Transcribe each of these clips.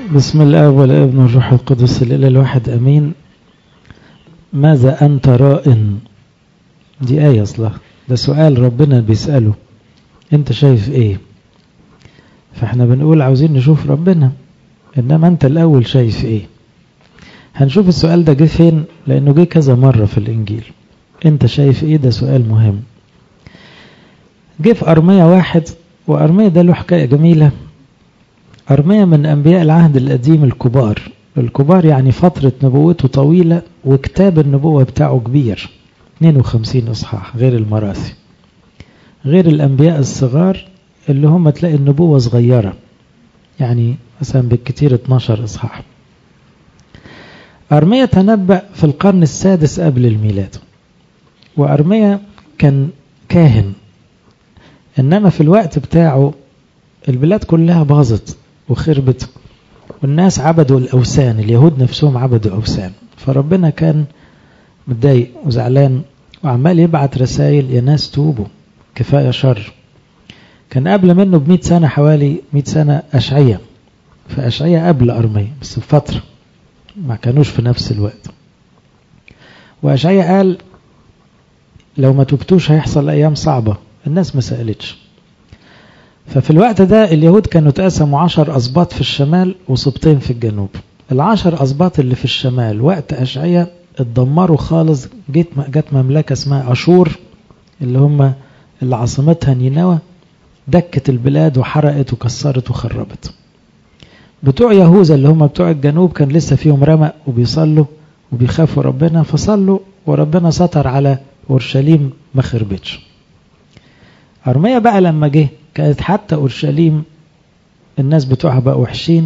بسم الله والابن والروح القدس الإله الواحد أمين ماذا أنت رائن دي آية أصلا ده سؤال ربنا بيسأله أنت شايف إيه فإحنا بنقول عاوزين نشوف ربنا إنما أنت الأول شايف إيه هنشوف السؤال ده جه فين لأنه جه كذا مرة في الإنجيل أنت شايف إيه ده سؤال مهم جه في أرمية واحد وأرمية ده له حكاية جميلة أرمية من أنبياء العهد القديم الكبار الكبار يعني فترة نبوته طويلة وكتاب النبوة بتاعه كبير 52 إصحاح غير المراثي غير الأنبياء الصغار اللي هم تلاقي النبوة صغيرة يعني مثلا بالكتير 12 إصحاح أرمية تنبأ في القرن السادس قبل الميلاد وأرمية كان كاهن إنما في الوقت بتاعه البلاد كلها باظت وخربت والناس عبدوا الأوثان اليهود نفسهم عبدوا أوثان فربنا كان متضايق وزعلان وعمال يبعت رسائل يا ناس توبوا كفاية شر كان قبل منه بمئة سنة حوالي مئة سنة أشعية فأشعية قبل أرمية بس بفترة ما كانوش في نفس الوقت وأشعية قال لو ما تبتوش هيحصل أيام صعبة الناس ما سألتش ففي الوقت ده اليهود كانوا اتقسموا عشر أسباط في الشمال وسبطين في الجنوب العشر أسباط اللي في الشمال وقت أشعية اتدمروا خالص جت جت مملكة اسمها أشور اللي هم اللي عاصمتها نينوى دكت البلاد وحرقت وكسرت وخربت بتوع يهوذا اللي هم بتوع الجنوب كان لسه فيهم رمق وبيصلوا وبيخافوا ربنا فصلوا وربنا ستر على أورشليم ما خربتش أرمية بقى لما جه كانت حتى أورشليم الناس بتوعها بقوا وحشين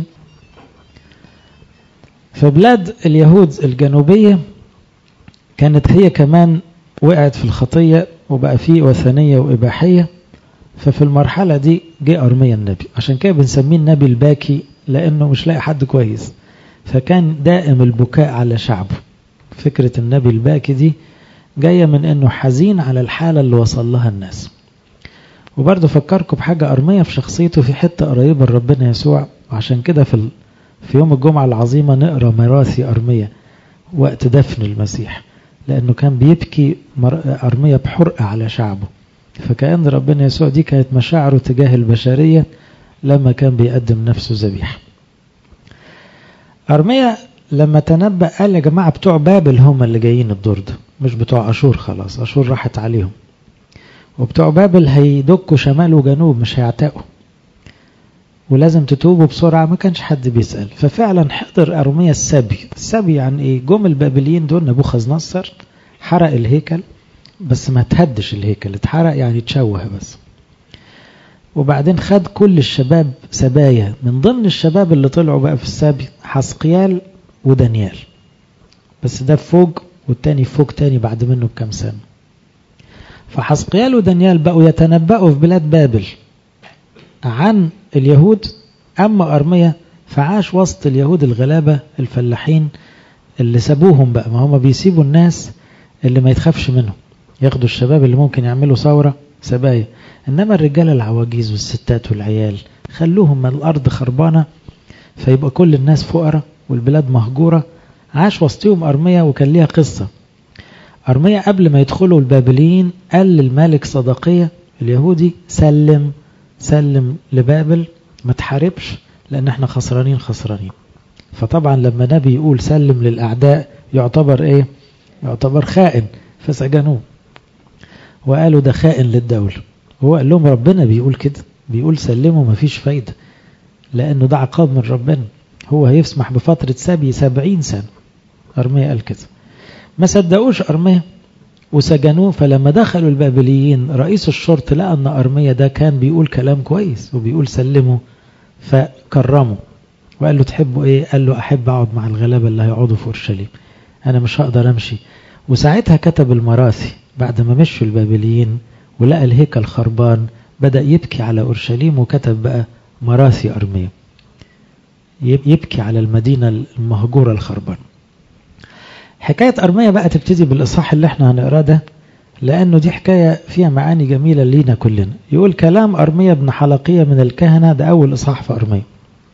فبلاد اليهود الجنوبية كانت هي كمان وقعت في الخطية وبقى فيه وثنية وإباحية ففي المرحلة دي جه أرميا النبي عشان كده بنسميه النبي الباكي لأنه مش لاقي حد كويس فكان دائم البكاء على شعبه فكرة النبي الباكي دي جاية من أنه حزين على الحالة اللي وصل لها الناس وبرضه فكركم بحاجة أرمية في شخصيته في حتة قريبة لربنا يسوع وعشان كده في في يوم الجمعة العظيمة نقرأ مراثي أرمية وقت دفن المسيح لأنه كان بيبكي أرمية بحرقة على شعبه فكأن ربنا يسوع دي كانت مشاعره تجاه البشرية لما كان بيقدم نفسه ذبيحة أرمية لما تنبأ قال يا جماعة بتوع بابل هم اللي جايين الدور ده مش بتوع أشور خلاص أشور راحت عليهم وبتوع بابل هيدكوا شمال وجنوب مش هيعتقوا ولازم تتوبوا بسرعة ما كانش حد بيسأل ففعلا حضر أرمية السبي السبي يعني إيه جم البابليين دول نبوخذ نصر حرق الهيكل بس ما تهدش الهيكل اتحرق يعني تشوه بس وبعدين خد كل الشباب سبايا من ضمن الشباب اللي طلعوا بقى في السبي حسقيال ودانيال بس ده فوق والتاني فوق تاني بعد منه بكام سنة فحسقيال ودانيال بقوا يتنبأوا في بلاد بابل عن اليهود أما أرمية فعاش وسط اليهود الغلابة الفلاحين اللي سابوهم بقى ما هم بيسيبوا الناس اللي ما يتخافش منهم ياخدوا الشباب اللي ممكن يعملوا ثورة سبايا إنما الرجال العواجيز والستات والعيال خلوهم من الأرض خربانة فيبقى كل الناس فقراء والبلاد مهجورة عاش وسطهم أرمية وكان ليها قصة أرمية قبل ما يدخلوا البابليين قال للملك صدقية اليهودي سلم سلم لبابل ما تحاربش لأن احنا خسرانين خسرانين فطبعا لما نبي يقول سلم للأعداء يعتبر ايه يعتبر خائن فسجنوه وقالوا ده خائن للدولة هو قال لهم ربنا بيقول كده بيقول سلموا ما فيش فايدة لأنه ده عقاب من ربنا هو هيسمح بفترة سبي سبعين سنة أرمية قال كده ما صدقوش أرمية وسجنوه فلما دخلوا البابليين رئيس الشرطة لقى أن أرمية ده كان بيقول كلام كويس وبيقول سلمه فكرمه وقال له تحبوا ايه قال له أحب أقعد مع الغلابة اللي هيقعدوا في أورشليم أنا مش هقدر أمشي وساعتها كتب المراثي بعد ما مشوا البابليين ولقى الهيكل خربان بدأ يبكي على أورشليم وكتب بقى مراثي أرمية يبكي على المدينة المهجورة الخربان حكاية أرمية بقى تبتدي بالإصحاح اللي احنا هنقراه ده لأنه دي حكاية فيها معاني جميلة لينا كلنا يقول كلام أرمية بن حلقية من الكهنة ده أول إصحاح في أرمية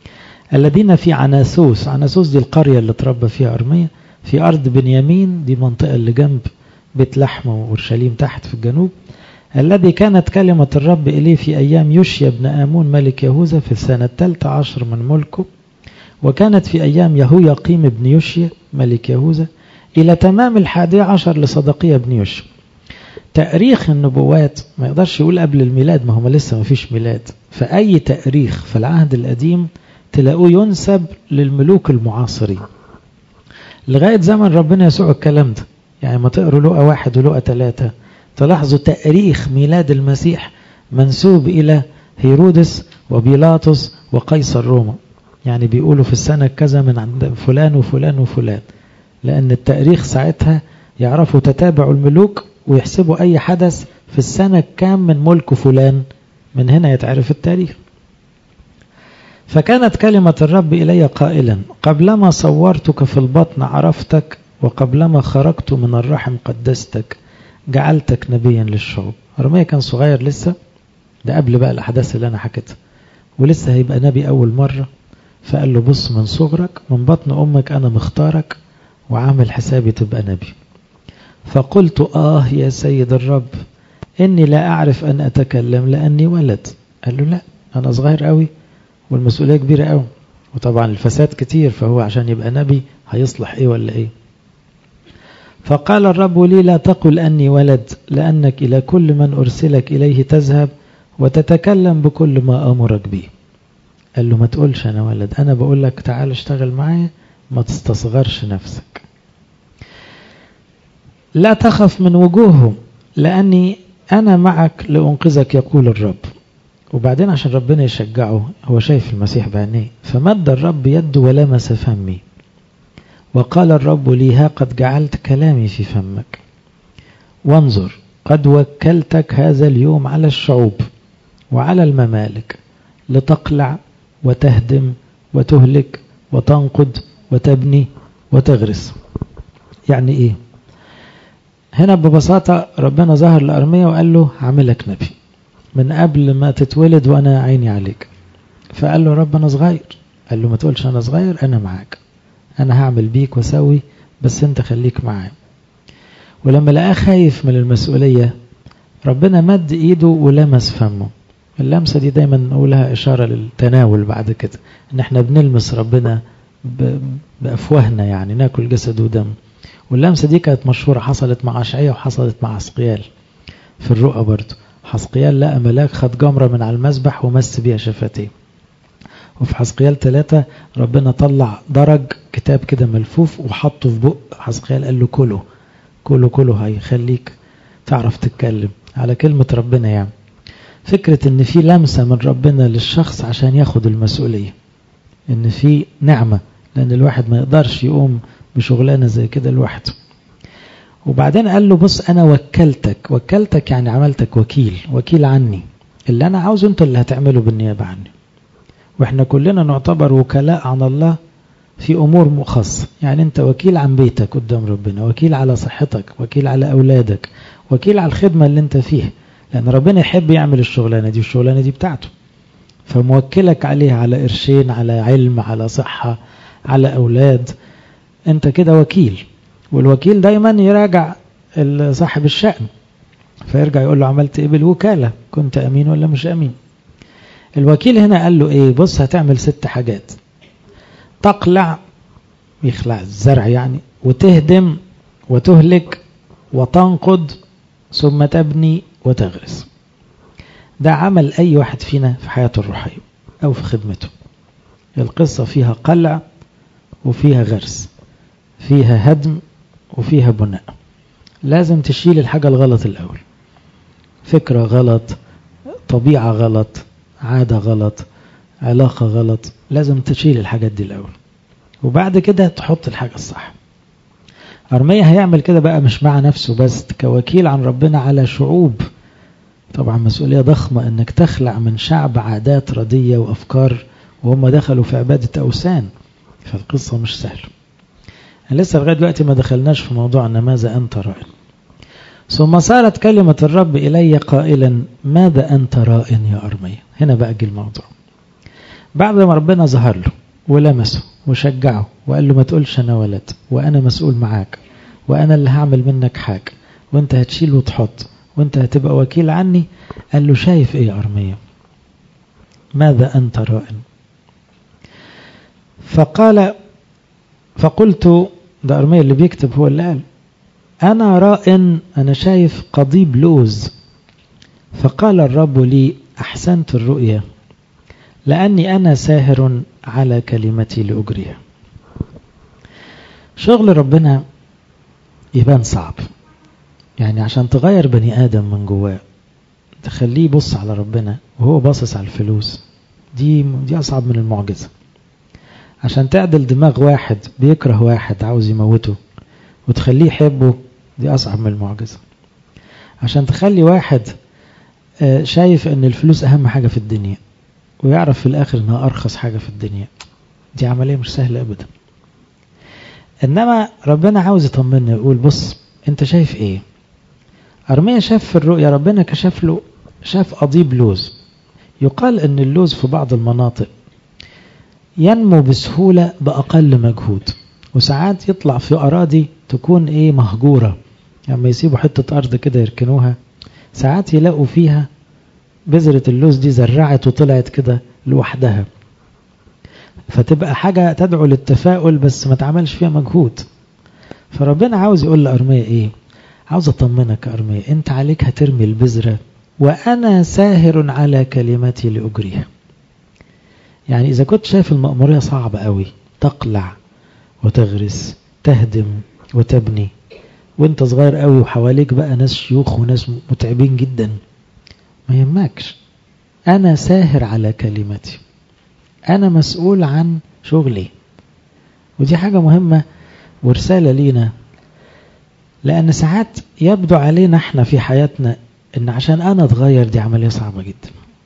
الذين في عناسوس عناسوس دي القرية اللي تربى فيها أرمية في أرض بنيامين دي منطقة اللي جنب بيت لحم وأورشليم تحت في الجنوب الذي كانت كلمة الرب إليه في أيام يوشيا بن آمون ملك يهوذا في السنة الثالثة عشر من ملكه وكانت في أيام يهوياقيم بن يوشيا ملك يهوذا إلى تمام الحادي عشر لصدقية بن يوشيا تاريخ النبوات ما يقدرش يقول قبل الميلاد ما هو لسه ما فيش ميلاد فأي تاريخ في العهد القديم تلاقوه ينسب للملوك المعاصرين لغاية زمن ربنا يسوع الكلام ده يعني ما تقروا لقى واحد ولقى ثلاثة تلاحظوا تاريخ ميلاد المسيح منسوب إلى هيرودس وبيلاطس وقيصر روما يعني بيقولوا في السنة كذا من عند فلان وفلان وفلان لأن التاريخ ساعتها يعرفوا تتابع الملوك ويحسبوا أي حدث في السنة كام من ملك فلان من هنا يتعرف التاريخ فكانت كلمة الرب إلي قائلا قبلما صورتك في البطن عرفتك وقبلما خرجت من الرحم قدستك جعلتك نبيا للشعوب أرميا كان صغير لسه ده قبل بقى الأحداث اللي أنا حكيتها ولسه هيبقى نبي أول مرة فقال له بص من صغرك من بطن أمك أنا مختارك وعامل حسابي تبقى نبي فقلت آه يا سيد الرب إني لا أعرف أن أتكلم لأني ولد قال له لا أنا صغير قوي والمسؤولية كبيرة قوي وطبعا الفساد كتير فهو عشان يبقى نبي هيصلح إيه ولا إيه فقال الرب لي لا تقل أني ولد لأنك إلى كل من أرسلك إليه تذهب وتتكلم بكل ما أمرك به قال له ما تقولش أنا ولد أنا بقول لك تعال اشتغل معايا ما تستصغرش نفسك لا تخف من وجوههم لأني أنا معك لأنقذك يقول الرب وبعدين عشان ربنا يشجعه هو شايف المسيح بعينيه فمد الرب يده ولمس فمي وقال الرب لي ها قد جعلت كلامي في فمك وانظر قد وكلتك هذا اليوم على الشعوب وعلى الممالك لتقلع وتهدم وتهلك وتنقض وتبني وتغرس يعني ايه هنا ببساطة ربنا ظهر لأرمية وقال له هعملك نبي من قبل ما تتولد وأنا عيني عليك فقال له رب أنا صغير قال له ما تقولش أنا صغير أنا معاك أنا هعمل بيك وسوي بس أنت خليك معايا ولما لقاه خايف من المسؤولية ربنا مد إيده ولمس فمه اللمسة دي دايما نقولها إشارة للتناول بعد كده إن إحنا بنلمس ربنا بأفواهنا يعني ناكل جسد ودم واللمسة دي كانت مشهورة حصلت مع أشعية وحصلت مع عسقيال في الرؤى برضه حسقيال لقى ملاك خد جمرة من على المسبح ومس بيها شفتيه وفي حسقيال ثلاثة ربنا طلع درج كتاب كده ملفوف وحطه في بق حسقيال قال له كله كله كله هيخليك تعرف تتكلم على كلمة ربنا يعني فكرة ان في لمسة من ربنا للشخص عشان ياخد المسؤولية ان في نعمة لان الواحد ما يقدرش يقوم بشغلانة زي كده لوحده وبعدين قال له بص انا وكلتك وكلتك يعني عملتك وكيل وكيل عني اللي انا عاوزه انت اللي هتعمله بالنيابة عني واحنا كلنا نعتبر وكلاء عن الله في امور خاصة يعني انت وكيل عن بيتك قدام ربنا وكيل على صحتك وكيل على اولادك وكيل على الخدمة اللي انت فيها لان ربنا يحب يعمل الشغلانة دي والشغلانة دي بتاعته فموكلك عليها على قرشين على علم على صحة على اولاد انت كده وكيل والوكيل دايما يراجع صاحب الشأن فيرجع يقول له عملت ايه بالوكالة كنت امين ولا مش امين الوكيل هنا قال له ايه بص هتعمل ست حاجات تقلع يخلع الزرع يعني وتهدم وتهلك وتنقض ثم تبني وتغرس ده عمل اي واحد فينا في حياته الروحية او في خدمته القصة فيها قلع وفيها غرس فيها هدم وفيها بناء لازم تشيل الحاجة الغلط الأول فكرة غلط طبيعة غلط عادة غلط علاقة غلط لازم تشيل الحاجات دي الأول وبعد كده تحط الحاجة الصح أرمية هيعمل كده بقى مش مع نفسه بس كوكيل عن ربنا على شعوب طبعا مسؤولية ضخمة انك تخلع من شعب عادات ردية وأفكار وهم دخلوا في عبادة أوثان فالقصة مش سهلة لسه لغاية دلوقتي ما دخلناش في موضوع أن ماذا أنت رائن ثم صارت كلمة الرب إلي قائلا ماذا أنت رائن يا أرمية هنا بقى جه الموضوع بعد ما ربنا ظهر له ولمسه وشجعه وقال له ما تقولش أنا ولد وأنا مسؤول معاك وأنا اللي هعمل منك حاجة وانت هتشيل وتحط وانت هتبقى وكيل عني قال له شايف ايه أرمية ماذا أنت رائن فقال فقلت ده أرمية اللي بيكتب هو اللي قال أنا رائن أنا شايف قضيب لوز فقال الرب لي أحسنت الرؤيا لأني أنا ساهر على كلمتي لأجريها شغل ربنا يبان صعب يعني عشان تغير بني آدم من جواه تخليه يبص على ربنا وهو باصص على الفلوس دي دي أصعب من المعجزة عشان تعدل دماغ واحد بيكره واحد عاوز يموته وتخليه يحبه دي أصعب من المعجزة عشان تخلي واحد شايف ان الفلوس اهم حاجة في الدنيا ويعرف في الاخر انها ارخص حاجة في الدنيا دي عملية مش سهلة ابدا انما ربنا عاوز يطمنا يقول بص انت شايف ايه ارميا شاف في الرؤيا ربنا كشف له شاف قضيب لوز يقال ان اللوز في بعض المناطق ينمو بسهولة بأقل مجهود وساعات يطلع في أراضي تكون إيه مهجورة لما يعني يسيبوا حتة أرض كده يركنوها ساعات يلاقوا فيها بذرة اللوز دي زرعت وطلعت كده لوحدها فتبقى حاجة تدعو للتفاؤل بس ما تعملش فيها مجهود فربنا عاوز يقول لأرمية إيه عاوز أطمنك يا أرمية أنت عليك هترمي البذرة وأنا ساهر على كلمتي لأجريها يعني إذا كنت شايف المأمورية صعبة قوي تقلع وتغرس تهدم وتبني وانت صغير قوي وحواليك بقى ناس شيوخ وناس متعبين جدا ما يهمكش انا ساهر على كلمتي انا مسؤول عن شغلي ودي حاجة مهمة ورسالة لينا لان ساعات يبدو علينا احنا في حياتنا ان عشان انا اتغير دي عملية صعبة جدا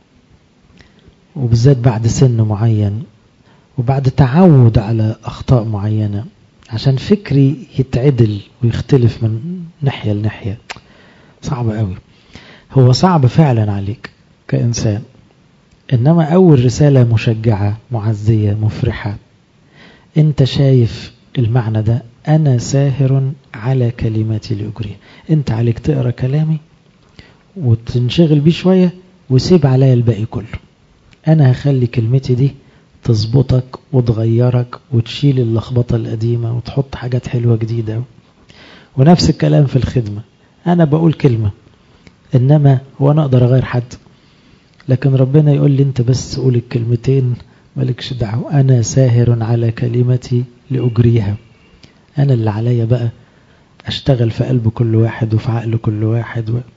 وبالذات بعد سن معين وبعد تعود على اخطاء معينه عشان فكري يتعدل ويختلف من ناحية لناحية صعب قوي هو صعب فعلا عليك كإنسان إنما أول رسالة مشجعة معزية مفرحة أنت شايف المعنى ده أنا ساهر على كلماتي لأجريها أنت عليك تقرأ كلامي وتنشغل بيه شوية وسيب عليا الباقي كله أنا هخلي كلمتي دي تظبطك وتغيرك وتشيل اللخبطة القديمة وتحط حاجات حلوة جديدة ونفس الكلام في الخدمة أنا بقول كلمة إنما هو أنا أقدر أغير حد لكن ربنا يقول لي أنت بس قول الكلمتين مالكش دعوة أنا ساهر على كلمتي لأجريها أنا اللي عليا بقى أشتغل في قلب كل واحد وفي عقل كل واحد و...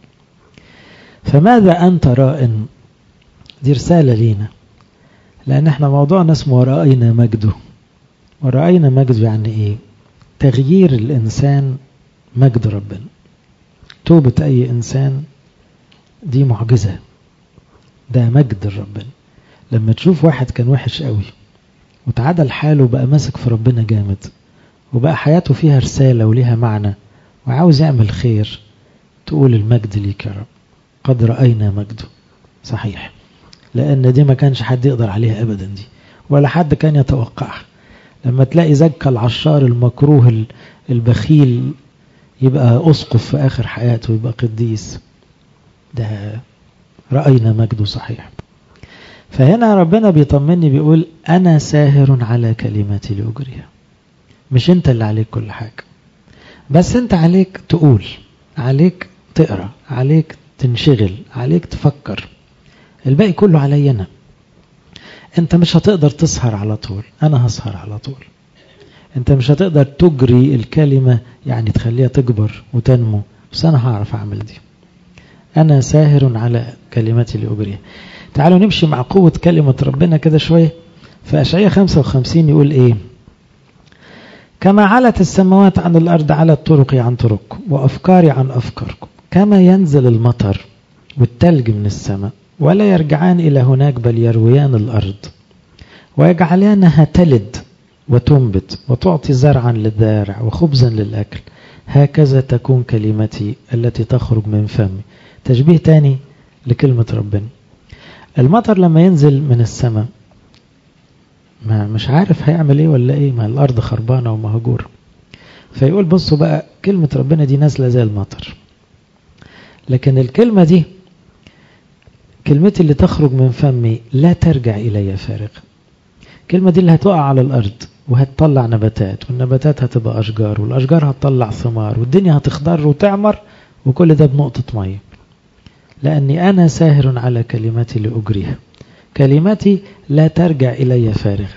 فماذا أنت رائن دي رسالة لينا لأن احنا موضوعنا اسمه ورأينا مجده ورأينا مجده يعني ايه تغيير الإنسان مجد ربنا توبة أي إنسان دي معجزة ده مجد ربنا لما تشوف واحد كان وحش قوي وتعدل حاله بقى ماسك في ربنا جامد وبقى حياته فيها رسالة وليها معنى وعاوز يعمل خير تقول المجد ليك يا رب قد رأينا مجده صحيح لأن دي ما كانش حد يقدر عليها أبدا دي ولا حد كان يتوقعها لما تلاقي زكى العشار المكروه البخيل يبقى أسقف في آخر حياته يبقى قديس ده رأينا مجده صحيح فهنا ربنا بيطمني بيقول أنا ساهر على كلماتي لأجريها مش أنت اللي عليك كل حاجة بس أنت عليك تقول عليك تقرأ عليك تنشغل عليك تفكر الباقي كله علي أنا أنت مش هتقدر تسهر على طول أنا هسهر على طول أنت مش هتقدر تجري الكلمة يعني تخليها تكبر وتنمو بس أنا هعرف أعمل دي أنا ساهر على كلماتي لأجريها تعالوا نمشي مع قوة كلمة ربنا كده شوية في أشعية 55 يقول إيه كما علت السماوات عن الأرض على الطرق عن طرقكم وأفكاري عن أفكاركم كما ينزل المطر والتلج من السماء ولا يرجعان إلى هناك بل يرويان الأرض ويجعلانها تلد وتنبت وتعطي زرعا للزارع وخبزا للأكل هكذا تكون كلمتي التي تخرج من فمي تشبيه تاني لكلمة ربنا المطر لما ينزل من السماء ما مش عارف هيعمل ايه ولا ايه ما الارض خربانة ومهجورة فيقول بصوا بقى كلمة ربنا دي نازلة زي المطر لكن الكلمة دي كلمتي اللي تخرج من فمي لا ترجع إلي فارغة الكلمة دي اللي هتقع على الأرض وهتطلع نباتات والنباتات هتبقى أشجار والأشجار هتطلع ثمار والدنيا هتخضر وتعمر وكل ده بنقطة مية لأني أنا ساهر على كلمتي لأجريها كلمتي لا ترجع إلي فارغة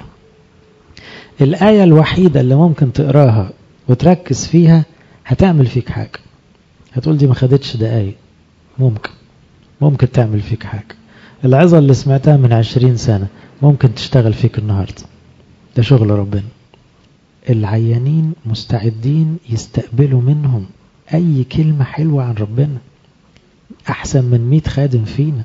الآية الوحيدة اللي ممكن تقراها وتركز فيها هتعمل فيك حاجة هتقول دي ما خدتش دقايق ممكن ممكن تعمل فيك حاجة العظة اللي سمعتها من عشرين سنة ممكن تشتغل فيك النهاردة ده شغل ربنا العيانين مستعدين يستقبلوا منهم أي كلمة حلوة عن ربنا أحسن من مئة خادم فينا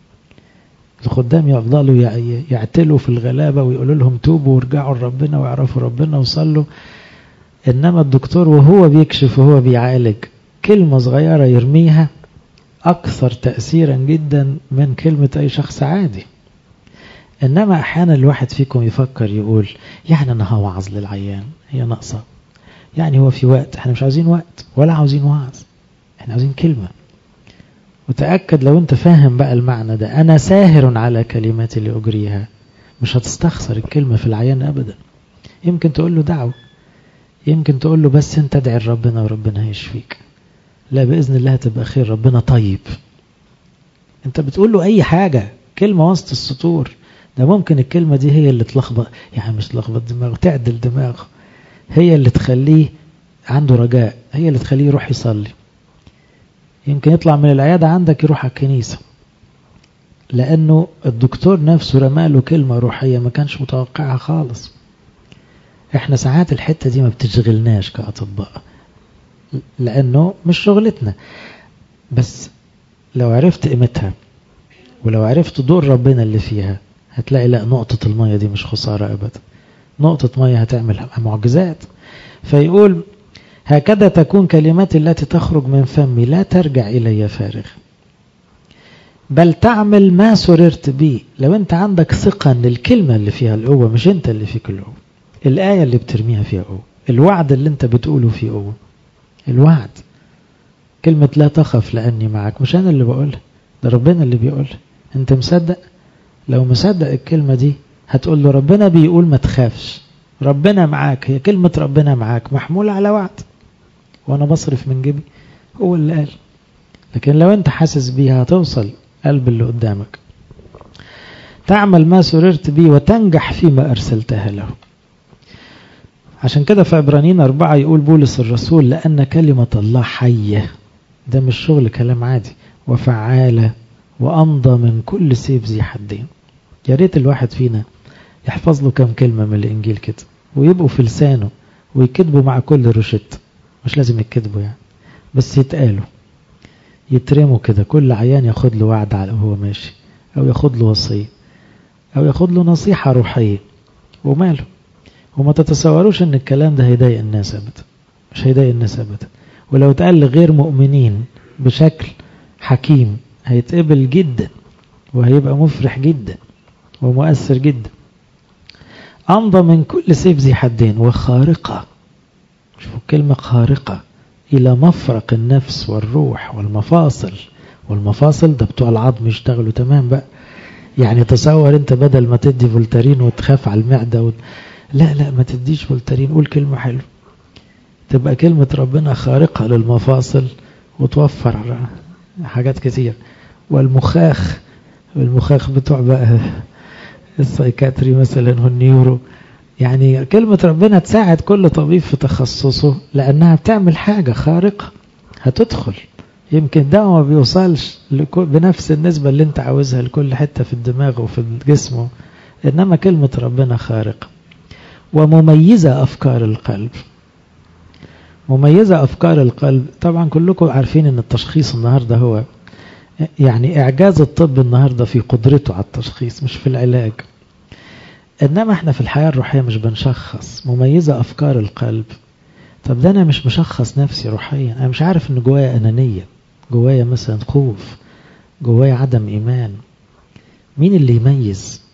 الخدام يفضلوا يعتلوا في الغلابة ويقولوا لهم توبوا وارجعوا لربنا ويعرفوا ربنا وصلوا إنما الدكتور وهو بيكشف وهو بيعالج كلمة صغيرة يرميها أكثر تأثيرا جدا من كلمة أي شخص عادي إنما أحيانا الواحد فيكم يفكر يقول يعني أنا هوعظ للعيان هي ناقصة يعني هو في وقت احنا مش عاوزين وقت ولا عاوزين وعظ احنا عاوزين كلمة وتأكد لو انت فاهم بقى المعنى ده أنا ساهر على كلماتي لأجريها مش هتستخسر الكلمة في العيان أبدا يمكن تقول له دعوة يمكن تقول له بس انت ادعي لربنا وربنا هيشفيك لا بإذن الله تبقى خير ربنا طيب انت بتقول له أي حاجة كلمة وسط السطور ده ممكن الكلمة دي هي اللي تلخبط يعني مش تلخبط دماغه تعدل دماغه هي اللي تخليه عنده رجاء هي اللي تخليه يروح يصلي يمكن يطلع من العيادة عندك يروح على الكنيسة لأنه الدكتور نفسه رماله كلمة روحية ما كانش متوقعها خالص احنا ساعات الحتة دي ما بتشغلناش كأطباء لأنه مش شغلتنا بس لو عرفت قيمتها ولو عرفت دور ربنا اللي فيها هتلاقي لا نقطة المية دي مش خسارة أبدا نقطة مية هتعمل معجزات فيقول هكذا تكون كلماتي التي تخرج من فمي لا ترجع إلي فارغ بل تعمل ما سررت به لو انت عندك ثقة ان الكلمة اللي فيها القوة مش انت اللي فيك القوة الآية اللي بترميها فيها قوة الوعد اللي انت بتقوله فيه قوة الوعد كلمة لا تخف لأني معك مش أنا اللي بقولها ده ربنا اللي بيقولها انت مصدق لو مصدق الكلمة دي هتقول له ربنا بيقول ما تخافش ربنا معاك هي كلمة ربنا معاك محمولة على وعد وانا بصرف من جيبي هو اللي قال لكن لو انت حاسس بيها هتوصل قلب اللي قدامك تعمل ما سررت به وتنجح فيما أرسلتها له عشان كده في عبرانيين أربعة يقول بولس الرسول لأن كلمة الله حية ده مش شغل كلام عادي وفعالة وأمضى من كل سيف ذي حدين يا ريت الواحد فينا يحفظ له كم كلمة من الإنجيل كده ويبقوا في لسانه ويكتبوا مع كل روشت مش لازم يكتبوا يعني بس يتقالوا يترموا كده كل عيان ياخد له وعد على وهو ماشي أو ياخد له وصية أو ياخد له نصيحة روحية وماله وما تتصوروش ان الكلام ده هيضايق الناس ابدا مش هيضايق الناس ابدا ولو اتقال لغير مؤمنين بشكل حكيم هيتقبل جدا وهيبقى مفرح جدا ومؤثر جدا أمضى من كل سيف ذي حدين وخارقة شوفوا كلمة خارقة إلى مفرق النفس والروح والمفاصل والمفاصل ده بتوع العظم يشتغلوا تمام بقى يعني تصور انت بدل ما تدي فولتارين وتخاف على المعدة و... لا لا ما تديش فولتارين قول كلمة حلوة تبقى كلمة ربنا خارقة للمفاصل وتوفر حاجات كتير والمخاخ المخاخ بتوع بقى السايكاتري مثلا والنيورو يعني كلمة ربنا تساعد كل طبيب في تخصصه لأنها بتعمل حاجة خارقة هتدخل يمكن ده ما بيوصلش بنفس النسبة اللي انت عاوزها لكل حتة في الدماغ وفي الجسم إنما كلمة ربنا خارقة ومميزة أفكار القلب مميزة أفكار القلب طبعا كلكم عارفين أن التشخيص النهاردة هو يعني إعجاز الطب النهاردة في قدرته على التشخيص مش في العلاج إنما احنا في الحياة الروحية مش بنشخص مميزة أفكار القلب طب ده أنا مش مشخص نفسي روحيا أنا مش عارف أن جوايا أنانية جوايا مثلا خوف جوايا عدم إيمان مين اللي يميز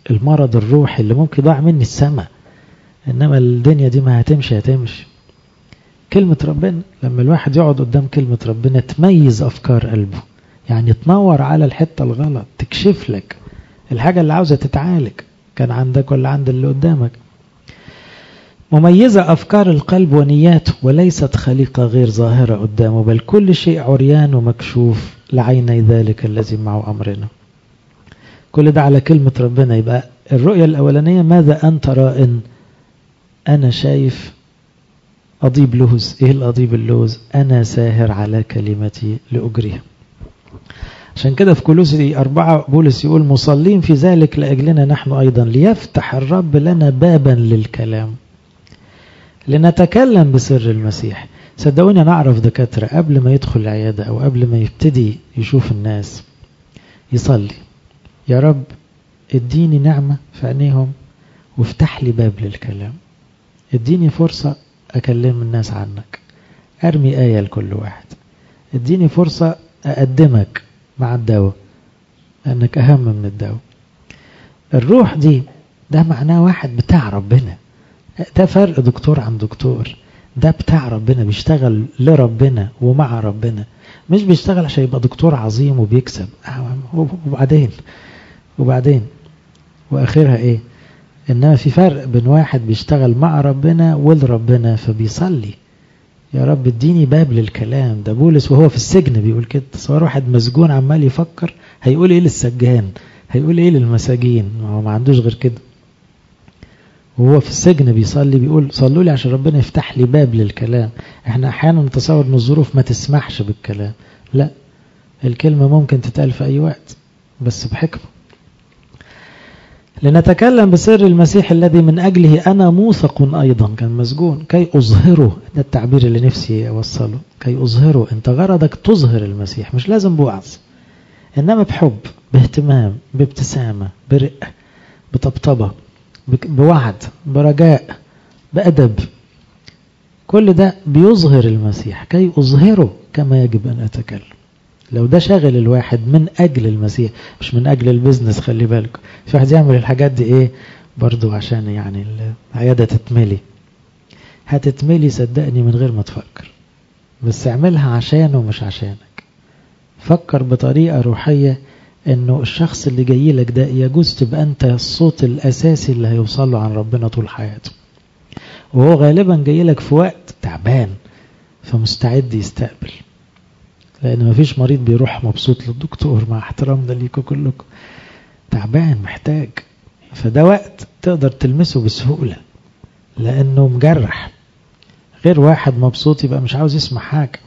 المرض الروحي اللي ممكن يضيع مني السماء إنما الدنيا دي ما هتمشي هتمشي كلمة ربنا لما الواحد يقعد قدام كلمة ربنا تميز أفكار قلبه يعني تنور على الحتة الغلط تكشف لك الحاجة اللي عاوزة تتعالج كان عندك ولا عند اللي قدامك مميزة أفكار القلب ونياته وليست خليقة غير ظاهرة قدامه بل كل شيء عريان ومكشوف لعيني ذلك الذي معه أمرنا كل ده على كلمة ربنا يبقى الرؤية الأولانية ماذا أنت رائن أنا شايف أضيب لوز إيه الأضيب اللوز أنا ساهر على كلمتي لأجريها عشان كده في كولوسي أربعة بولس يقول مصلين في ذلك لأجلنا نحن أيضا ليفتح الرب لنا بابا للكلام لنتكلم بسر المسيح صدقوني أنا أعرف دكاترة قبل ما يدخل العيادة أو قبل ما يبتدي يشوف الناس يصلي يا رب اديني نعمة في عينيهم وافتح لي باب للكلام اديني فرصة أكلم الناس عنك أرمي آية لكل واحد اديني فرصة أقدمك مع الدواء لأنك أهم من الدواء الروح دي ده معناه واحد بتاع ربنا ده فرق دكتور عن دكتور ده بتاع ربنا بيشتغل لربنا ومع ربنا مش بيشتغل عشان يبقى دكتور عظيم وبيكسب وبعدين وبعدين واخرها ايه انما في فرق بين واحد بيشتغل مع ربنا ولربنا فبيصلي يا رب اديني باب للكلام ده بولس وهو في السجن بيقول كده تصور واحد مسجون عمال يفكر هيقول ايه للسجان هيقول ايه للمساجين هو ما عندوش غير كده وهو في السجن بيصلي بيقول صلوا لي عشان ربنا يفتح لي باب للكلام احنا احيانا نتصور ان الظروف ما تسمحش بالكلام لا الكلمة ممكن تتقال في اي وقت بس بحكمة لنتكلم بسر المسيح الذي من أجله أنا موثق أيضا كان مسجون كي أظهره ده التعبير اللي نفسي أوصله كي أظهره أنت غرضك تظهر المسيح مش لازم بوعظ إنما بحب باهتمام بابتسامة برقة بطبطبة بوعد برجاء بأدب كل ده بيظهر المسيح كي أظهره كما يجب أن أتكلم لو ده شاغل الواحد من أجل المسيح مش من أجل البزنس خلي بالكم في واحد يعمل الحاجات دي إيه برضو عشان يعني العيادة تتملي هتتملي صدقني من غير ما تفكر بس اعملها عشانه مش عشانك فكر بطريقة روحية انه الشخص اللي جاي لك ده يجوز تبقى انت الصوت الاساسي اللي هيوصل له عن ربنا طول حياته وهو غالبا جاي لك في وقت تعبان فمستعد يستقبل لان مفيش مريض بيروح مبسوط للدكتور مع احترامنا ليكم كلكم تعبان محتاج فده وقت تقدر تلمسه بسهولة لانه مجرح غير واحد مبسوط يبقى مش عاوز يسمع حاجة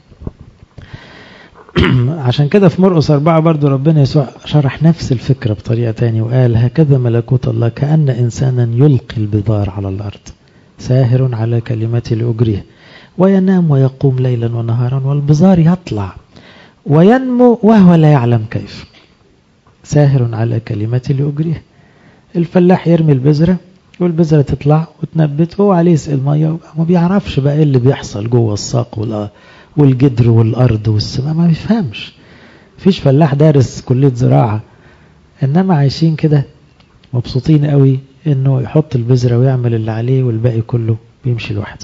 عشان كده في مرقس أربعة برضو ربنا يسوع شرح نفس الفكرة بطريقة تانية وقال هكذا ملكوت الله كأن إنسانا يلقي البضار على الأرض ساهر على كلمة لأجريه وينام ويقوم ليلا ونهارا والبزار يطلع وينمو وهو لا يعلم كيف ساهر على كلمة لأجريه الفلاح يرمي البذرة والبذرة تطلع وتنبت وهو عليه يسقي المية ما بيعرفش بقى ايه اللي بيحصل جوه الساق والأرض والجدر والأرض والسماء ما بيفهمش فيش فلاح دارس كلية زراعة إنما عايشين كده مبسوطين قوي إنه يحط البذرة ويعمل اللي عليه والباقي كله بيمشي لوحده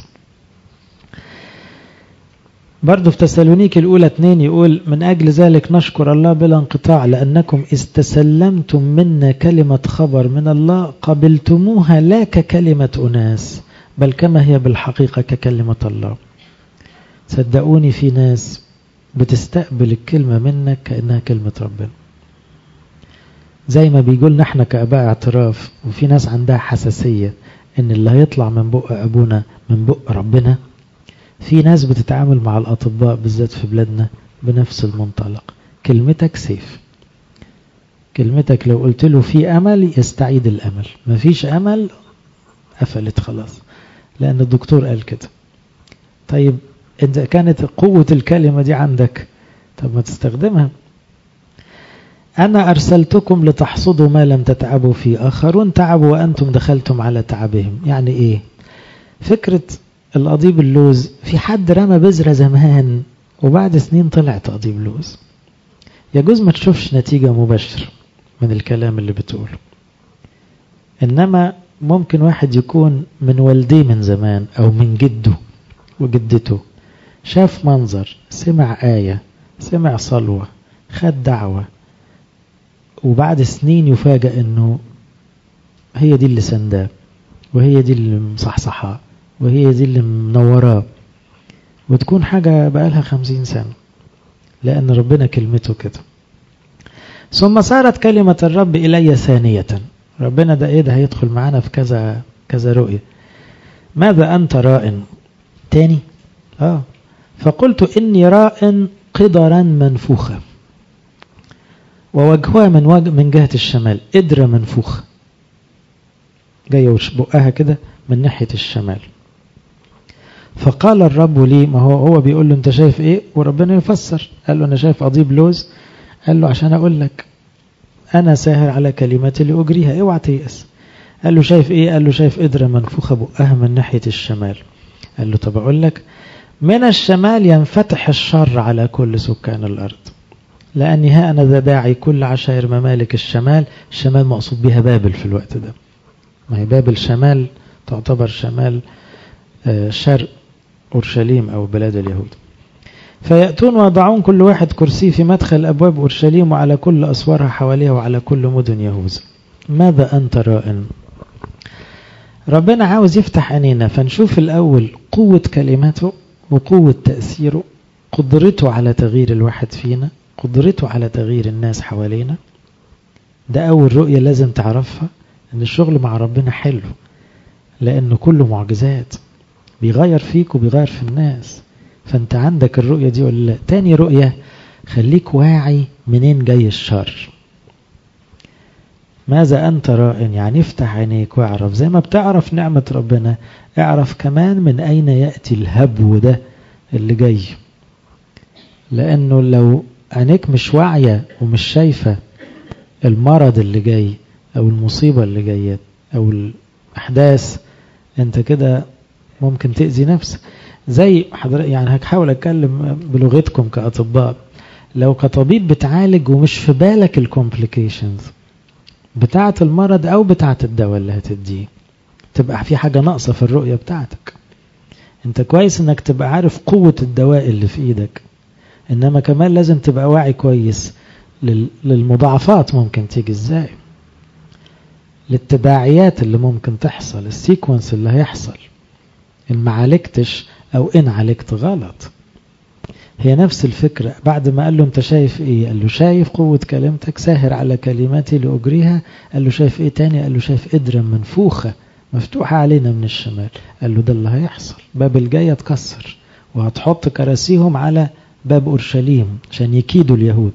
برضه في تسالونيك الأولى اتنين يقول من أجل ذلك نشكر الله بلا انقطاع لأنكم استسلمتم منا كلمة خبر من الله قبلتموها لا ككلمة أناس بل كما هي بالحقيقة ككلمة الله صدقوني في ناس بتستقبل الكلمة منك كأنها كلمة ربنا زي ما بيقولنا احنا كأباء اعتراف وفي ناس عندها حساسية ان اللي هيطلع من بق أبونا من بق ربنا في ناس بتتعامل مع الأطباء بالذات في بلادنا بنفس المنطلق كلمتك سيف كلمتك لو قلت له في أمل يستعيد الأمل مفيش أمل قفلت خلاص لأن الدكتور قال كده طيب إذا كانت قوة الكلمة دي عندك طب ما تستخدمها أنا أرسلتكم لتحصدوا ما لم تتعبوا فيه آخرون تعبوا وأنتم دخلتم على تعبهم يعني إيه فكرة القضيب اللوز في حد رمى بذرة زمان وبعد سنين طلع تقضيب لوز يجوز ما تشوفش نتيجة مباشرة من الكلام اللي بتقوله إنما ممكن واحد يكون من والديه من زمان أو من جده وجدته شاف منظر سمع آية سمع صلوة خد دعوة وبعد سنين يفاجأ انه هي دي اللي سنداه وهي دي اللي مصحصحاه وهي دي اللي منوراه وتكون حاجة بقالها خمسين سنة لأن ربنا كلمته كده ثم صارت كلمة الرب إلي ثانية ربنا ده إيه ده هيدخل معانا في كذا كذا رؤية ماذا أنت راء تاني آه فقلت إني راء قدرا منفوخة ووجهها من وجه من جهة الشمال قدرة منفوخة جاية بقها كده من ناحية الشمال فقال الرب لي ما هو هو بيقول له انت شايف ايه وربنا يفسر قال له انا شايف اضيب لوز قال له عشان اقول لك انا ساهر على كلماتي لاجريها اوعى تيأس قال له شايف ايه قال له شايف قدرة منفوخة بقها من ناحية الشمال قال له طب اقول لك من الشمال ينفتح الشر على كل سكان الارض لاني ها انا ذا داعي كل عشائر ممالك الشمال الشمال مقصود بها بابل في الوقت ده ما هي بابل شمال تعتبر شمال شرق أورشليم أو بلاد اليهود فيأتون ويضعون كل واحد كرسي في مدخل أبواب أورشليم وعلى كل أسوارها حواليها وعلى كل مدن يهوذا ماذا أنت رائن ربنا عاوز يفتح عينينا فنشوف الأول قوة كلماته وقوة تأثيره قدرته على تغيير الواحد فينا قدرته على تغيير الناس حوالينا ده أول رؤية لازم تعرفها ان الشغل مع ربنا حلو لانه كله معجزات بيغير فيك وبيغير في الناس فانت عندك الرؤية دي ولا لا تاني رؤية خليك واعي منين جاي الشر ماذا أنت رائن يعني افتح عينيك واعرف زي ما بتعرف نعمة ربنا اعرف كمان من أين يأتي الهبو ده اللي جاي لأنه لو عينيك مش واعية ومش شايفة المرض اللي جاي أو المصيبة اللي جاية أو الأحداث أنت كده ممكن تأذي نفسك زي حضرتك يعني هحاول أتكلم بلغتكم كأطباء لو كطبيب بتعالج ومش في بالك الكومبليكيشنز بتاعة المرض أو بتاعة الدواء اللي هتديه تبقى في حاجة ناقصة في الرؤية بتاعتك انت كويس انك تبقى عارف قوة الدواء اللي في ايدك انما كمان لازم تبقى واعي كويس للمضاعفات ممكن تيجي ازاي للتداعيات اللي ممكن تحصل السيكونس اللي هيحصل ان ما عالجتش او ان عالجت غلط هي نفس الفكرة بعد ما قال له انت شايف ايه قال له شايف قوة كلمتك ساهر على كلماتي لأجريها قال له شايف ايه تاني قال له شايف قدرة منفوخة مفتوحة علينا من الشمال قال له ده اللي هيحصل باب الجاية اتكسر وهتحط كراسيهم على باب أورشليم عشان يكيدوا اليهود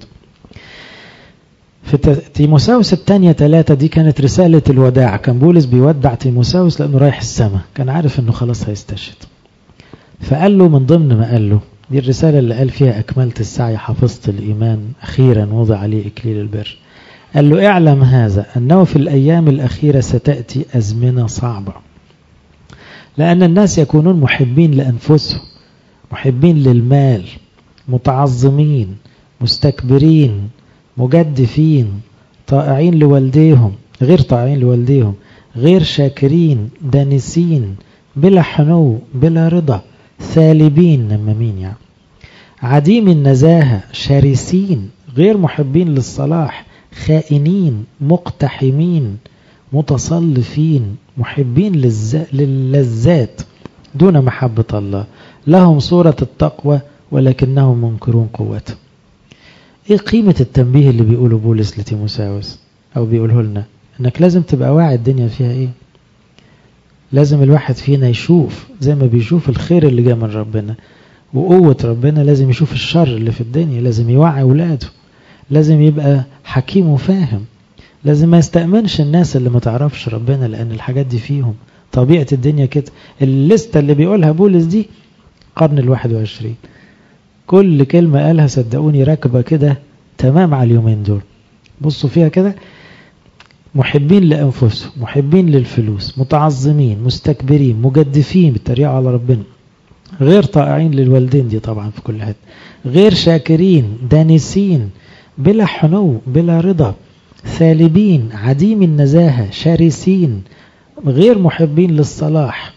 في تيموساوس الثانية ثلاثة دي كانت رسالة الوداع كان بولس بيودع تيموساوس لأنه رايح السماء كان عارف أنه خلاص هيستشهد فقال له من ضمن ما قال له دي الرسالة اللي قال فيها أكملت السعي حفظت الإيمان أخيرا وضع عليه إكليل البر قال له اعلم هذا أنه في الأيام الأخيرة ستأتي أزمنة صعبة لأن الناس يكونون محبين لأنفسهم محبين للمال متعظمين مستكبرين مجدفين طائعين لوالديهم غير طائعين لوالديهم غير شاكرين دانسين بلا حنو بلا رضا ثالبين نمامين يعني عديم النزاهة شرسين غير محبين للصلاح خائنين مقتحمين متصلفين محبين للذات دون محبة الله لهم صورة التقوى ولكنهم منكرون قوته ايه قيمة التنبيه اللي بيقوله بولس لتيموساوس او بيقوله لنا انك لازم تبقى واعي الدنيا فيها ايه لازم الواحد فينا يشوف زي ما بيشوف الخير اللي جاي من ربنا وقوة ربنا لازم يشوف الشر اللي في الدنيا لازم يوعي ولاده لازم يبقى حكيم وفاهم لازم ما يستأمنش الناس اللي ما تعرفش ربنا لأن الحاجات دي فيهم طبيعة الدنيا كده الليستة اللي بيقولها بولس دي قرن الواحد وعشرين كل كلمة قالها صدقوني راكبة كده تمام على اليومين دول بصوا فيها كده محبين لأنفسهم محبين للفلوس متعظمين مستكبرين مجدفين بالتريقة على ربنا غير طائعين للوالدين دي طبعا في كل حته غير شاكرين دانسين بلا حنو بلا رضا ثالبين عديم النزاهة شرسين غير محبين للصلاح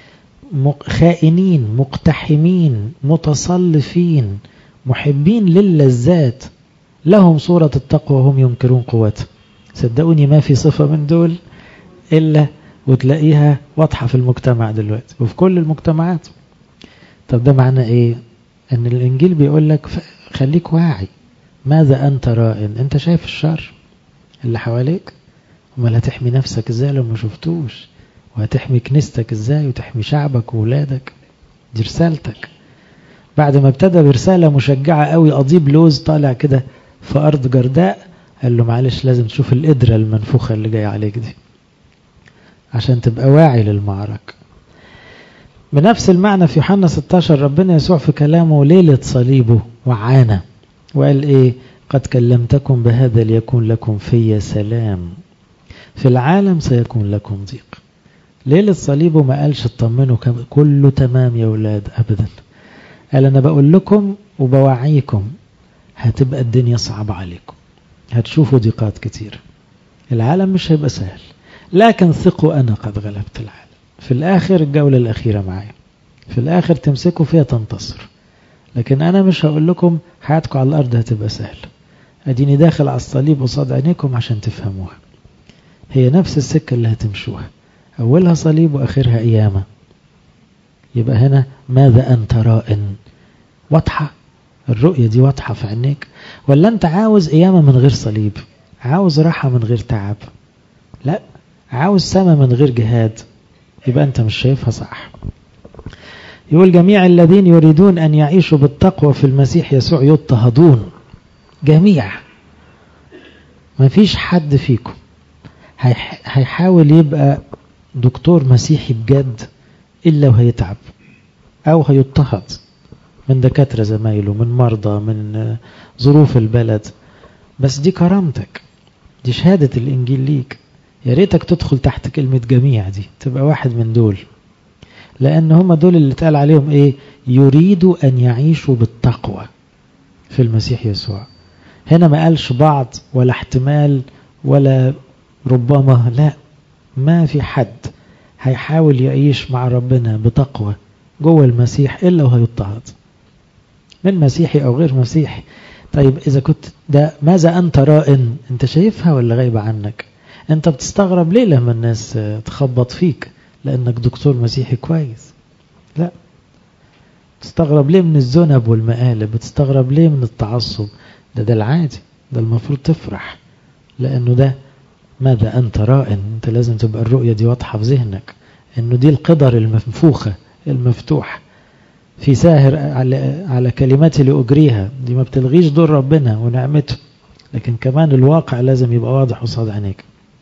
خائنين مقتحمين متصلفين محبين للذات لهم صورة التقوى وهم ينكرون قوته صدقوني ما في صفة من دول إلا وتلاقيها واضحة في المجتمع دلوقتي وفي كل المجتمعات طب ده معنى ايه ان الانجيل بيقول لك خليك واعي ماذا انت رائن انت شايف الشر اللي حواليك امال هتحمي نفسك ازاي لو ما شفتوش وهتحمي كنيستك ازاي وتحمي شعبك وولادك دي رسالتك بعد ما ابتدى برسالة مشجعة قوي قضيب لوز طالع كده في أرض جرداء قال له معلش لازم تشوف القدرة المنفوخة اللي جاية عليك دي عشان تبقى واعي للمعركة بنفس المعنى في يوحنا 16 ربنا يسوع في كلامه ليلة صليبه وعانا وقال ايه قد كلمتكم بهذا ليكون لكم في سلام في العالم سيكون لكم ضيق ليلة صليبه ما قالش اطمنوا كله تمام يا ولاد ابدا قال انا بقول لكم وبوعيكم هتبقى الدنيا صعبة عليكم هتشوفوا ضيقات كتير العالم مش هيبقى سهل لكن ثقوا أنا قد غلبت العالم في الآخر الجولة الأخيرة معايا في الآخر تمسكوا فيها تنتصر لكن أنا مش هقول لكم حياتكم على الأرض هتبقى سهل أديني داخل على الصليب قصاد عينيكم عشان تفهموها هي نفس السكة اللي هتمشوها أولها صليب وآخرها قيامة يبقى هنا ماذا أنت رائن واضحة الرؤية دي واضحة في عينيك ولا أنت عاوز قيامة من غير صليب عاوز راحة من غير تعب لا عاوز سما من غير جهاد يبقى أنت مش شايفها صح يقول جميع الذين يريدون أن يعيشوا بالتقوى في المسيح يسوع يضطهدون جميع ما فيش حد فيكم هيحاول يبقى دكتور مسيحي بجد إلا وهيتعب أو هيضطهد من دكاترة زمايله من مرضى من ظروف البلد بس دي كرامتك دي شهادة الإنجيل ليك يا ريتك تدخل تحت كلمة جميع دي تبقى واحد من دول لأن هم دول اللي اتقال عليهم إيه يريدوا أن يعيشوا بالتقوى في المسيح يسوع هنا ما قالش بعض ولا احتمال ولا ربما لا ما في حد هيحاول يعيش مع ربنا بتقوى جوه المسيح إلا وهيضطهد من مسيحي أو غير مسيحي طيب إذا كنت ده ماذا أنت رائن أنت شايفها ولا غايبة عنك أنت بتستغرب ليه لما الناس تخبط فيك لأنك دكتور مسيحي كويس لا تستغرب ليه من الذنب والمقالب بتستغرب ليه من التعصب ده ده العادي ده المفروض تفرح لأنه ده ماذا أنت رائن أنت لازم تبقى الرؤية دي واضحة في ذهنك أنه دي القدر المنفوخة المفتوح في ساهر على, على كلماتي لأجريها دي ما بتلغيش دور ربنا ونعمته لكن كمان الواقع لازم يبقى واضح قصاد عينيك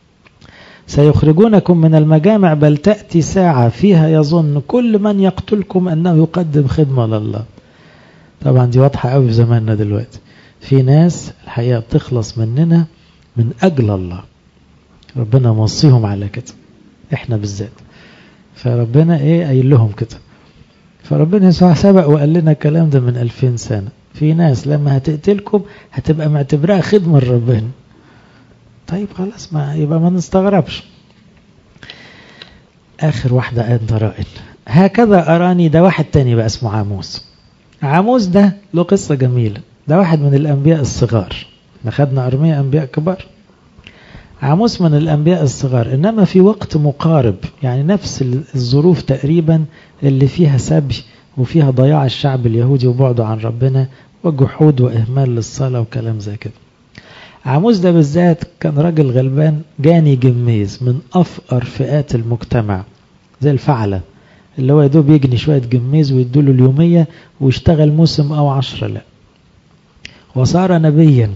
سيخرجونكم من المجامع بل تأتي ساعة فيها يظن كل من يقتلكم أنه يقدم خدمة لله طبعا دي واضحة قوي في زماننا دلوقتي في ناس الحقيقة بتخلص مننا من أجل الله ربنا موصيهم على كده احنا بالذات فربنا ايه قايل لهم كده فربنا يسوع سبق وقال لنا الكلام ده من 2000 سنة في ناس لما هتقتلكم هتبقى معتبرها خدمة لربنا طيب خلاص ما يبقى ما نستغربش آخر واحدة أنت رائل هكذا أراني ده واحد تاني بقى اسمه عاموس عاموس ده له قصة جميلة ده واحد من الأنبياء الصغار احنا خدنا أرمية أنبياء كبار عاموس من الأنبياء الصغار إنما في وقت مقارب يعني نفس الظروف تقريبا اللي فيها سبي وفيها ضياع الشعب اليهودي وبعده عن ربنا وجحود وإهمال للصلاة وكلام زي كده عاموس ده بالذات كان راجل غلبان جاني جميز من أفقر فئات المجتمع زي الفعلة اللي هو يدوب يجني شوية جميز ويدوله اليومية ويشتغل موسم أو عشرة لا وصار نبيا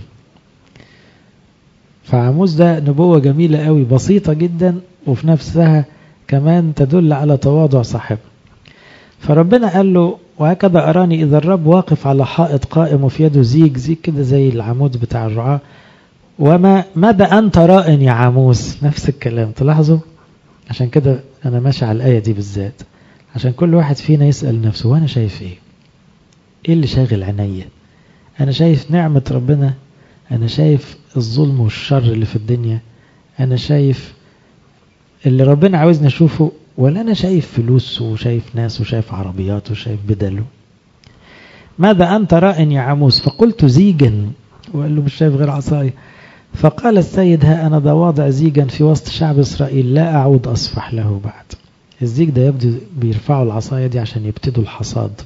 فعاموس ده نبوة جميلة قوي بسيطة جدا وفي نفسها كمان تدل على تواضع صاحبه فربنا قال له وهكذا أراني إذا الرب واقف على حائط قائم وفي يده زيج زيج كده زي العمود بتاع الرعاة وما ماذا أنت رائن يا عاموس نفس الكلام تلاحظوا عشان كده أنا ماشي على الآية دي بالذات عشان كل واحد فينا يسأل نفسه وأنا شايف إيه إيه اللي شاغل عينيا أنا شايف نعمة ربنا أنا شايف الظلم والشر اللي في الدنيا أنا شايف اللي ربنا عاوزني أشوفه ولا أنا شايف فلوس وشايف ناس وشايف عربيات وشايف بدل ماذا أنت راء يا عموس فقلت زيجا وقال له مش شايف غير عصاية فقال السيد ها أنا ذا واضع زيجا في وسط شعب إسرائيل لا أعود أصفح له بعد الزيج ده يبدو بيرفعوا العصاية دي عشان يبتدوا الحصاد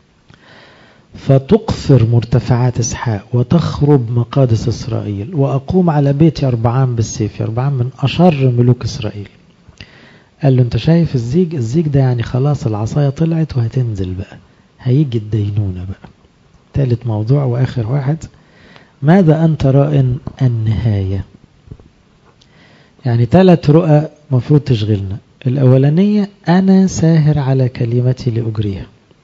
فتقفر مرتفعات اسحاق وتخرب مقادس إسرائيل وأقوم على بيت يربعام بالسيف يربعام من أشر ملوك إسرائيل قال له انت شايف الزيج الزيج ده يعني خلاص العصاية طلعت وهتنزل بقى هيجي الدينونة بقى ثالث موضوع وآخر واحد ماذا أنت راء النهاية يعني ثلاث رؤى مفروض تشغلنا الأولانية أنا ساهر على كلمتي لأجريها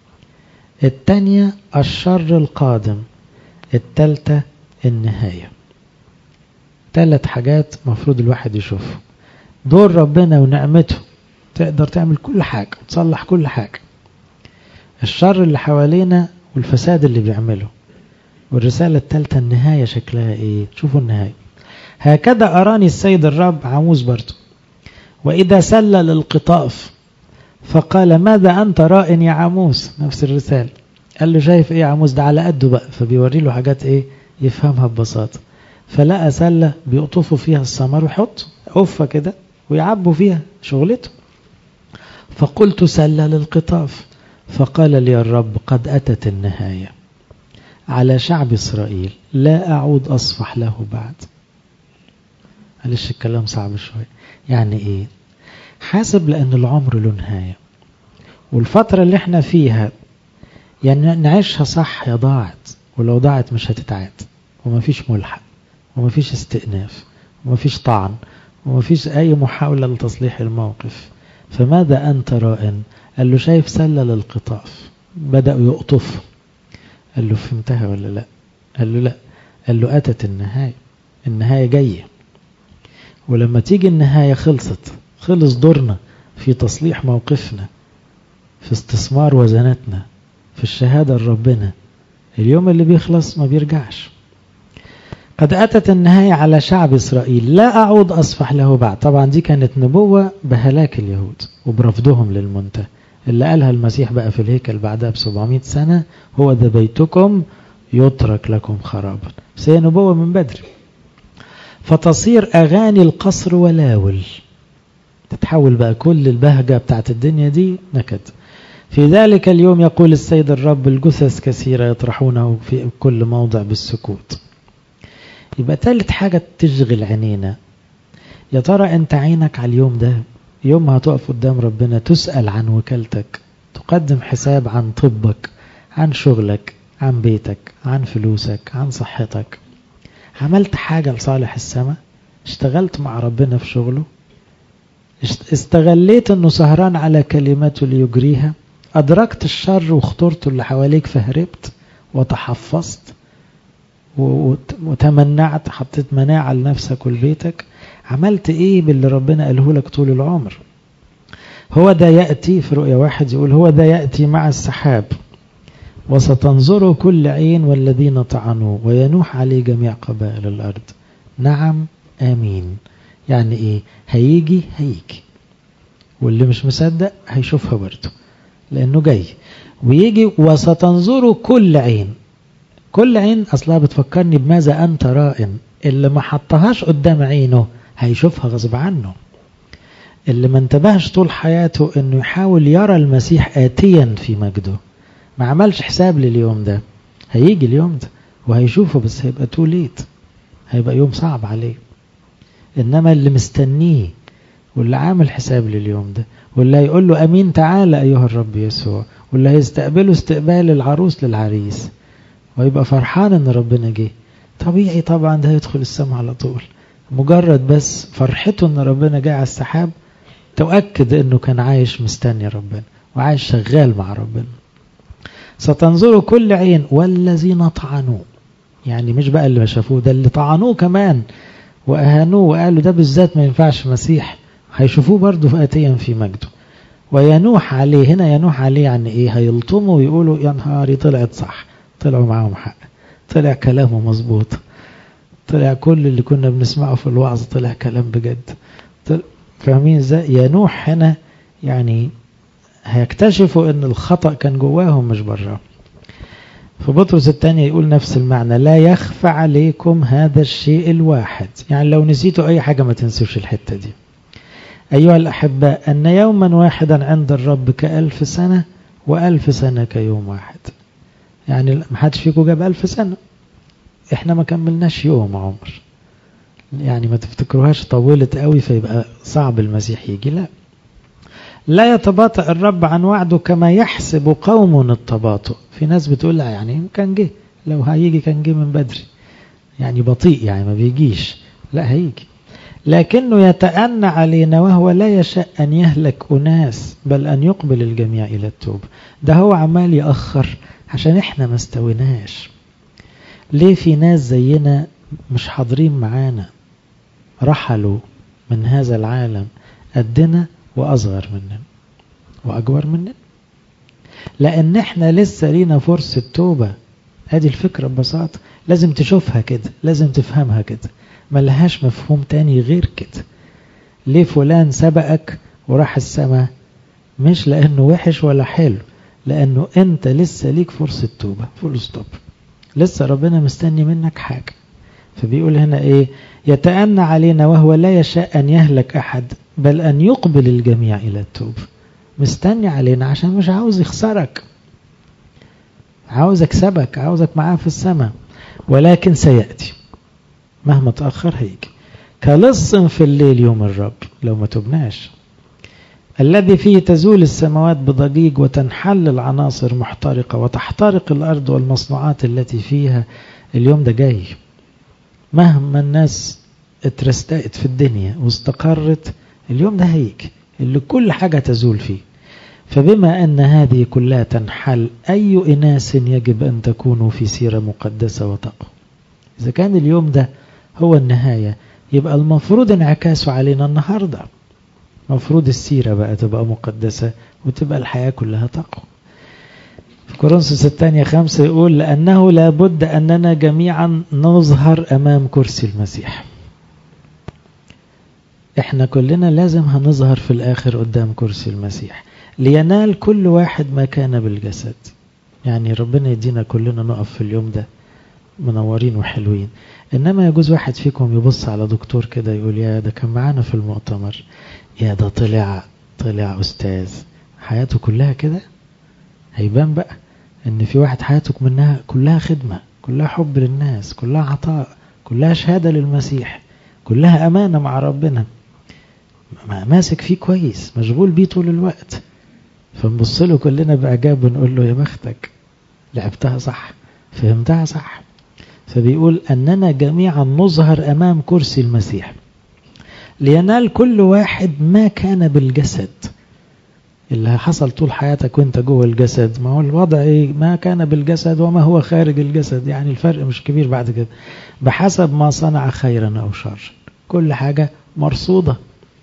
الثانية الشر القادم الثالثة النهاية ثلاث حاجات مفروض الواحد يشوفه دور ربنا ونعمته تقدر تعمل كل حاجة وتصلح كل حاجة الشر اللي حوالينا والفساد اللي بيعمله والرسالة الثالثة النهاية شكلها ايه شوفوا النهاية هكذا أراني السيد الرب عموز برضه وإذا سلل القطاف فقال ماذا أنت راء يا عموس نفس الرسالة قال له شايف ايه يا عموس ده على قده بقى فبيوري له حاجات ايه يفهمها ببساطة فلقى سلة بيقطفوا فيها الثمر ويحط عفة كده ويعبوا فيها شغلته فقلت سلل القطاف فقال لي الرب قد أتت النهاية على شعب إسرائيل لا أعود أصفح له بعد معلش الكلام صعب شوية يعني إيه حاسب لأن العمر له نهاية والفترة اللي احنا فيها يعني نعيشها صح يا ضاعت ولو ضاعت مش هتتعاد ومفيش ملحق ومفيش استئناف ومفيش طعن ومفيش أي محاولة لتصليح الموقف فماذا أنت رائن قال له شايف سلل القطاف بدأوا يقطفوا قال له فهمتها ولا لا قال له لا قال له أتت النهاية النهاية جاية ولما تيجي النهاية خلصت خلص دورنا في تصليح موقفنا في استثمار وزناتنا في الشهادة لربنا اليوم اللي بيخلص ما بيرجعش قد أتت النهاية على شعب إسرائيل لا أعود أصفح له بعد طبعا دي كانت نبوة بهلاك اليهود وبرفضهم للمنتهى اللي قالها المسيح بقى في الهيكل بعدها ب 700 سنة هو ذا بيتكم يترك لكم خرابا بس هي نبوة من بدري فتصير أغاني القصر ولاول تتحول بقى كل البهجة بتاعت الدنيا دي نكد في ذلك اليوم يقول السيد الرب الجثث كثيرة يطرحونه في كل موضع بالسكوت يبقى ثالث حاجة تشغل عينينا يا ترى انت عينك على اليوم ده يوم ما هتقف قدام ربنا تسأل عن وكالتك تقدم حساب عن طبك عن شغلك عن بيتك عن فلوسك عن صحتك عملت حاجة لصالح السماء اشتغلت مع ربنا في شغله استغليت انه سهران على كلماته ليجريها ادركت الشر وخطورته اللي حواليك فهربت وتحفظت وتمنعت حطيت مناعة لنفسك ولبيتك عملت ايه باللي ربنا قاله لك طول العمر هو ده يأتي في رؤية واحد يقول هو ده يأتي مع السحاب وستنظر كل عين والذين طعنوا وينوح عليه جميع قبائل الأرض نعم آمين يعني ايه هيجي هيجي واللي مش مصدق هيشوفها برضه لأنه جاي ويجي وستنظر كل عين كل عين أصلها بتفكرني بماذا أنت رائن اللي ما حطهاش قدام عينه هيشوفها غصب عنه اللي ما انتبهش طول حياته انه يحاول يرى المسيح آتيا في مجده ما عملش حساب لليوم ده هيجي اليوم ده وهيشوفه بس هيبقى تو ليت هيبقى يوم صعب عليه انما اللي مستنيه واللي عامل حساب لليوم ده واللي هيقول له امين تعالى ايها الرب يسوع واللي هيستقبله استقبال العروس للعريس ويبقى فرحان ان ربنا جه طبيعي طبعا ده هيدخل السماء على طول مجرد بس فرحته ان ربنا جاي على السحاب تؤكد انه كان عايش مستني ربنا وعايش شغال مع ربنا ستنظر كل عين والذين طعنوه يعني مش بقى اللي ما شافوه ده اللي طعنوه كمان واهانوه وقالوا ده بالذات ما ينفعش مسيح هيشوفوه برضه فاتيا في مجده وينوح عليه هنا ينوح عليه يعني ايه هيلطموا ويقولوا يا نهاري طلعت صح طلعوا معاهم حق طلع كلامه مظبوط طلع كل اللي كنا بنسمعه في الوعظ طلع كلام بجد فاهمين ازاي يا نوح هنا يعني هيكتشفوا ان الخطأ كان جواهم مش براهم فبطرس الثاني يقول نفس المعنى لا يخفى عليكم هذا الشيء الواحد يعني لو نسيتوا أي حاجة ما تنسوش الحتة دي أيها الأحباء أن يوما واحدا عند الرب كألف سنة وألف سنة كيوم واحد يعني ما حدش فيكم جاب ألف سنة احنا ما كملناش يوم عمر يعني ما تفتكروهاش طولت قوي فيبقى صعب المسيح يجي لا لا يتباطأ الرب عن وعده كما يحسب قوم التباطؤ في ناس بتقول لا يعني كان جه لو هيجي كان جه من بدري يعني بطيء يعني ما بيجيش لا هيجي لكنه يتأنى علينا وهو لا يشاء أن يهلك أناس بل أن يقبل الجميع إلى التوبة ده هو عمال يأخر عشان احنا ما استويناش ليه في ناس زينا مش حاضرين معانا رحلوا من هذا العالم قدنا وأصغر مننا وأكبر مننا لأن احنا لسه لينا فرصة توبة هذه الفكرة ببساطة لازم تشوفها كده لازم تفهمها كده ملهاش مفهوم تاني غير كده ليه فلان سبقك وراح السماء مش لأنه وحش ولا حلو لأنه أنت لسه ليك فرصة توبة فول ستوب لسه ربنا مستني منك حاجة فبيقول هنا إيه يتأنى علينا وهو لا يشاء أن يهلك أحد بل أن يقبل الجميع إلى التوبة مستني علينا عشان مش عاوز يخسرك عاوز اكسبك عاوزك معاه في السماء ولكن سيأتي مهما تأخر هيجي كلص في الليل يوم الرب لو ما تبناش الذي فيه تزول السماوات بضجيج وتنحل العناصر محترقة وتحترق الأرض والمصنوعات التي فيها اليوم ده جاي مهما الناس اترستقت في الدنيا واستقرت اليوم ده هيجي اللي كل حاجة تزول فيه فبما أن هذه كلها تنحل أي إناس يجب أن تكونوا في سيرة مقدسة وتقوى إذا كان اليوم ده هو النهاية يبقى المفروض انعكاسه علينا النهاردة مفروض السيرة بقى تبقى مقدسة وتبقى الحياة كلها تقوى في كورنثوس الثانية خمسة يقول لأنه لابد أننا جميعا نظهر أمام كرسي المسيح احنا كلنا لازم هنظهر في الآخر قدام كرسي المسيح لينال كل واحد ما كان بالجسد يعني ربنا يدينا كلنا نقف في اليوم ده منورين وحلوين إنما يجوز واحد فيكم يبص على دكتور كده يقول يا ده كان معانا في المؤتمر يا ده طلع طلع أستاذ حياته كلها كده هيبان بقى إن في واحد حياته منها كلها خدمة كلها حب للناس كلها عطاء كلها شهادة للمسيح كلها أمانة مع ربنا ماسك فيه كويس مشغول بيه طول الوقت فنبص له كلنا بإعجاب ونقول له يا بختك لعبتها صح فهمتها صح فبيقول أننا جميعا نظهر أمام كرسي المسيح لينال كل واحد ما كان بالجسد اللي حصل طول حياتك وانت جوه الجسد ما هو الوضع ايه ما كان بالجسد وما هو خارج الجسد يعني الفرق مش كبير بعد كده بحسب ما صنع خيرا او شر كل حاجة مرصودة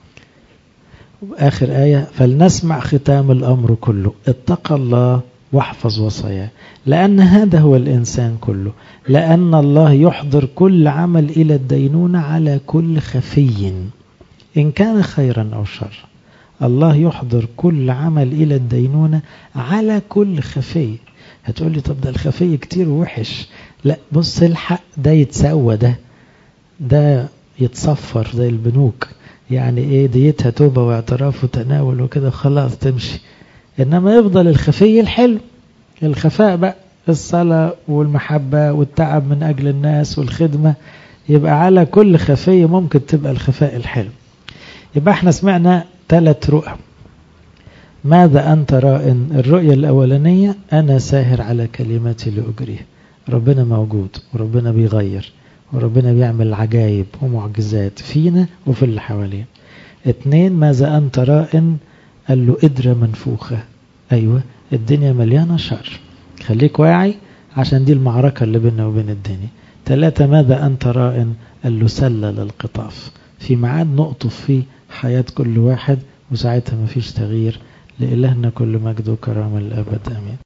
آخر آية فلنسمع ختام الأمر كله اتق الله واحفظ وصاياه لأن هذا هو الإنسان كله لأن الله يحضر كل عمل إلى الدينونة على كل خفي إن كان خيرا أو شر الله يحضر كل عمل إلى الدينونة على كل خفي هتقول لي طب ده الخفي كتير وحش لا بص الحق ده يتسوى ده ده يتصفر زي البنوك يعني ايه ديتها توبة واعتراف وتناول وكده خلاص تمشي انما يفضل الخفي الحلو الخفاء بقى الصلاة والمحبة والتعب من أجل الناس والخدمة يبقى على كل خفي ممكن تبقى الخفاء الحلو يبقى احنا سمعنا ثلاث رؤى ماذا أنت رائن الرؤية الأولانية أنا ساهر على كلماتي لأجريه ربنا موجود وربنا بيغير وربنا بيعمل عجائب ومعجزات فينا وفي اللي حوالينا اتنين ماذا أنت رائن قال له قدرة منفوخة أيوة الدنيا مليانة شر خليك واعي عشان دي المعركة اللي بيننا وبين الدنيا ثلاثة ماذا أنت رائن قال له سلل القطاف في ميعاد نقطف فيه حياة كل واحد وساعتها مفيش تغيير لإلهنا كل مجد وكرامة للأبد أمين